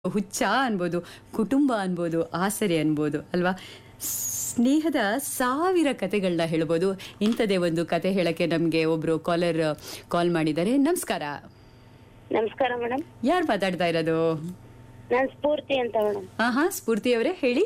ಹುಚ್ಚ ಅನ್ಬೋದು ಕುಟುಂಬ ಅನ್ಬೋದು ಆಸರೆ ಅನ್ಬೋದು ಅಲ್ವಾ ಸ್ನೇಹದ ಸಾವಿರ ಕತೆಗಳನ್ನ ಹೇಳ್ಬೋದು ಇಂಥದೇ ಒಂದು ಕತೆ ಹೇಳಕ್ಕೆ ನಮಗೆ ಒಬ್ರು ಕಾಲರ್ ಕಾಲ್ ಮಾಡಿದ್ದಾರೆ ನಮಸ್ಕಾರ ನಮಸ್ಕಾರ ಮೇಡಮ್ ಯಾರು ಮಾತಾಡ್ತಾ ಇರೋದು ನಾನ್ ಸ್ಫೂರ್ತಿ ಅಂತ ಮೇಡಮ್ ಹಾ ಹಾ ಸ್ಫೂರ್ತಿ ಅವರೇ ಹೇಳಿ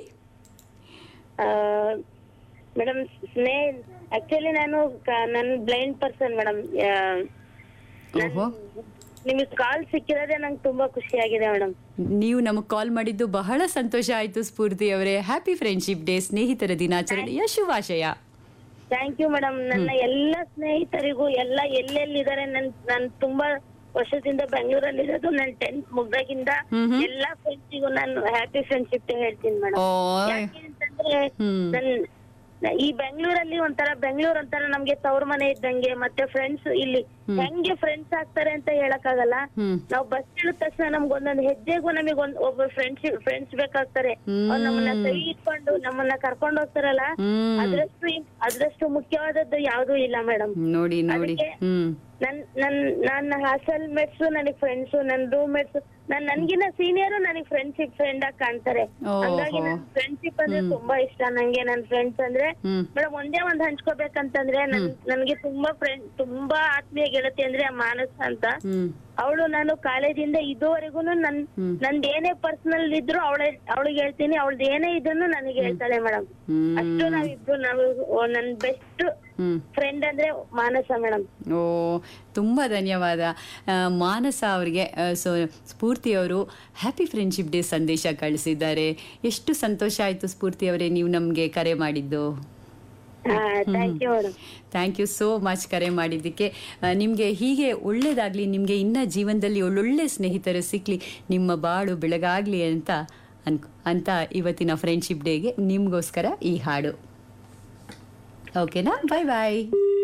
ಮೇಡಮ್ ಸ್ನೇ ಆಕ್ಚುಲಿ ನಾನು ಕ- ನನ್ ಬ್ಲೈಂಡ್ ಪರ್ಸನ್ ಮೇಡಮ್ ಓಹೋ ನಿಮಗೆ ಕಾಲ್ ಸಿಕ್ಕಿರೋದೇ ನಂಗೆ ತುಂಬಾ ಖುಷಿ ಆಗಿದೆ ಮೇಡಮ್ ನೀವು ನಮಗೆ ಕಾಲ್ ಮಾಡಿದ್ದು ಬಹಳ ಸಂತೋಷ ಆಯ್ತು ಸ್ಫೂರ್ತಿ ಅವರೇ ಹ್ಯಾಪಿ ಫ್ರೆಂಡ್ಶಿಪ್ ಡೇ ಸ್ನೇಹಿತರ ದಿನಾಚರಣೆಯ ಶುಭಾಶಯ ಥ್ಯಾಂಕ್ ಯು ಮೇಡಮ್ ನನ್ನ ಎಲ್ಲ ಸ್ನೇಹಿತರಿಗೂ ಎಲ್ಲ ಎಲ್ಲೆಲ್ಲಿದ್ದಾರೆ ನನ್ ನಾನ್ ತುಂಬಾ ವರ್ಷದಿಂದ ಬೆಂಗಳೂರಲ್ಲಿ ಇರೋದು ನನ್ ಟೆಂತ್ ಮುಗ್ದಾಗಿಂದ ಹ್ಮ್ ಹ್ಮ್. ಎಲ್ಲಾ ಫ್ರೆಂಡ್ಸಿಗೂ ನಾನು ಹ್ಯಾಪಿ ಫ್ರೆಂಡ್ಶಿಪ್ ಹೇಳ್ತೀನಿ ಮೇಡಮ್ ಓ ಯಾಕೆ ಅಂತಂದ್ರೆ ಹ್ಮ್. ನನ್ ಈ ಬೆಂಗಳೂರಲ್ಲಿ ಒಂಥರ ಬೆಂಗಳೂರು ಒಂಥರ ನಮ್ಗೆ ತವ್ರ ಮನೆ ಇದ್ದಂಗೆ ಮತ್ತೆ ಫ್ರೆಂಡ್ಸ್ ಇಲ್ಲಿ ಹೆಂಗೆ ಫ್ರೆಂಡ್ಸ್ ಆಗ್ತಾರೆ ಅಂತ ಹೇಳಕ್ ಆಗಲ್ಲ ಹ್ಮ್ ನಾವ್ ಬಸ್ ಇಳಿದ ತಕ್ಷಣ ನಮ್ಗ್ ಒಂದೊಂದ್ ಹೆಜ್ಜೆಗೂ ನಮಗ್ ಒಂದ್ ಒಬ್ಬ ಫ್ರೆಂಡ್ಸ್ ಫ್ರೆಂಡ್ಸ್ ಬೇಕಾಗ್ತಾರೆ ಹ್ಮ್. ಅವ್ರು ನಮ್ಮನ್ನ ಕೈ ಇಟ್ಕೊಂಡು ನಮ್ಮನ್ನ ಕರ್ಕೊಂಡ್ ಹೋಗ್ತಾರಲ್ಲ ಹ್ಮ್ ಅದ್ರಷ್ಟು ಅದ್ರಷ್ಟು ಮುಖ್ಯವಾದದ್ದು ಯಾವ್ದೂ ಇಲ್ಲ ಮೇಡಮ್ ನೋಡಿ ನೋಡಿ ಅದಕ್ಕೆ- ಹ್ಮ್ ನನ್ ನನ್ ನನ್ನ ಹಾಸ್ಟೆಲ್ ಮೇಟ್ಸ್ ನನಗ್ ಫ್ರೆಂಡ್ಸ್ ನನ್ ರೂಮ್ ಮೇಟ್ಸ್ ನನ್ ನನ್ಗಿನ ಸೀನಿಯರ್ ನನಗ್ ಫ್ರೆಂಡ್ಶಿಪ್ ಫ್ರೆಂಡ್ ಆಗಿ ಕಾಣ್ತಾರೆ ಓಹೋ. ಹಂಗಾಗಿ ನನ್ ಫ್ರೆಂಡ್ಶಿಪ್ ಅಂದ್ರೆ ತುಂಬಾ ಇಷ್ಟ ನಂಗೆ ನನ್ ಫ್ರೆಂಡ್ಸ್ ಅಂದ್ರೆ ಹ್ಮ್ ಮೇಡಮ್ ಒಂದೇ ಒಂದ್ ಹಂಚ್ಕೋಬೇಕಂತಂದ್ರೆ ನನ್ ನನ್ಗೆ ತುಂಬಾ ಫ್ರೆಂಡ್ ತುಂಬಾ ಆತ್ಮೀಯ ಗೆಳತಿ ಅಂದ್ರೆ ಮಾನಸ ಅಂತ ಹ್ಮ್ ಅವಳು ನಾನು ಕಾಲೇಜಿಂದ ಇದುವರೆಗೂ ನನ್ ಹ್ಮ್. ನಂದ್ ಏನೇ ಪರ್ಸನಲ್ ಇದ್ರು ಅವಳ ಅವಳಿಗೆ ಹೇಳ್ತೀನಿ ಅವಳ್ದು ಏನೇ ಇದನ್ನು ನನಗೆ ಹೇಳ್ತಾಳೆ ಮೇಡಮ್ ಹ್ಮ್ ಅಷ್ಟು ನಾವಿಬ್ರು ನಾವು ಓ, ನನ್ ಬೆಸ್ಟ್ ಹ್ಮ್ ಫ್ರೆಂಡ್ ಅಂದ್ರೆ ಮಾನಸ ಮೇಡಮ್ ಓ ತುಂಬ ಧನ್ಯವಾದ ಆ, ಮಾನಸ ಅವರಿಗೆ ಸೊ ಸ್ಫೂರ್ತಿ ಅವರು ಹ್ಯಾಪಿ ಫ್ರೆಂಡ್ಶಿಪ್ ಡೇ ಸಂದೇಶ ಕಳಿಸಿದ್ದಾರೆ ಎಷ್ಟು ಸಂತೋಷ ಆಯಿತು ಸ್ಫೂರ್ತಿ ಅವರೇ ನೀವು ನಮಗೆ ಕರೆ ಮಾಡಿದ್ದು thank you madam thank you so much ಕರೆ ಮಾಡಿದ್ದಕ್ಕೆ ನಿಮಗೆ ಹೀಗೆ ಒಳ್ಳೇದಾಗಲಿ ನಿಮಗೆ ಇನ್ನ ಜೀವನದಲ್ಲಿ ಒಳ್ಳೊಳ್ಳೆ ಸ್ನೇಹಿತರು ಸಿಕ್ಕಲಿ ನಿಮ್ಮ ಬಾಳು ಬೆಳಗಾಗಲಿ ಅಂತ ಅನ್ಕೊ ಅಂತ ಇವತ್ತಿನ ಫ್ರೆಂಡ್ಶಿಪ್ ಡೇಗೆ ನಿಮಗೋಸ್ಕರ ಈ ಹಾಡು ಓಕೆನಾ ಬಾಯ್ ಬಾಯ್